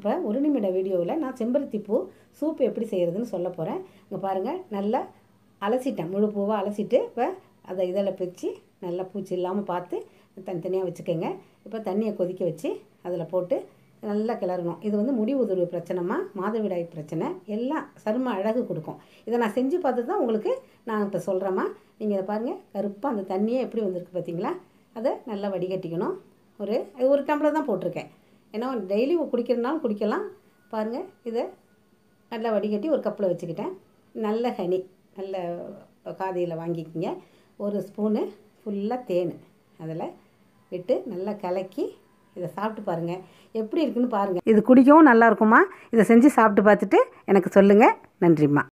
இப்போ ஒரு நிமிட வீடியோவில் நான் செம்பருத்தி பூ சூப் எப்படி செய்கிறதுன்னு சொல்ல போகிறேன் இங்கே பாருங்கள் நல்லா அலசிட்டேன் முழு பூவாக அலசிட்டு இப்போ அதை இதில் பிரித்து நல்லா பூச்சி இல்லாமல் பார்த்து தனித்தனியாக வச்சுக்கோங்க இப்போ தண்ணியை கொதிக்க வச்சு அதில் போட்டு நல்லா கிளறணும் இது வந்து முடி உதிர்வு பிரச்சனைமா மாதவிடாய் பிரச்சனை எல்லாம் சரும அழகு கொடுக்கும் இதை நான் செஞ்சு பார்த்து தான் உங்களுக்கு நான் இப்போ சொல்கிறேம்மா நீங்கள் இதை பாருங்கள் கருப்பாக அந்த தண்ணியே எப்படி வந்திருக்கு பார்த்தீங்களா அதை நல்லா வடிகட்டிக்கணும் ஒரு இது ஒரு டம்ளர் தான் போட்டிருக்கேன் ஏன்னா டெய்லி குடிக்கிறதுனாலும் குடிக்கலாம் பாருங்கள் இதை நல்லா வடிகட்டி ஒரு கப்பில் வச்சுக்கிட்டேன் நல்ல ஹனி நல்ல காதையில் வாங்கிக்கிங்க ஒரு ஸ்பூனு ஃபுல்லாக தேன் அதில் விட்டு நல்லா கலக்கி இதை சாப்பிட்டு பாருங்கள் எப்படி இருக்குன்னு பாருங்கள் இது குடிக்கவும் நல்லா இருக்குமா இதை செஞ்சு சாப்பிட்டு பார்த்துட்டு எனக்கு சொல்லுங்கள் நன்றிம்மா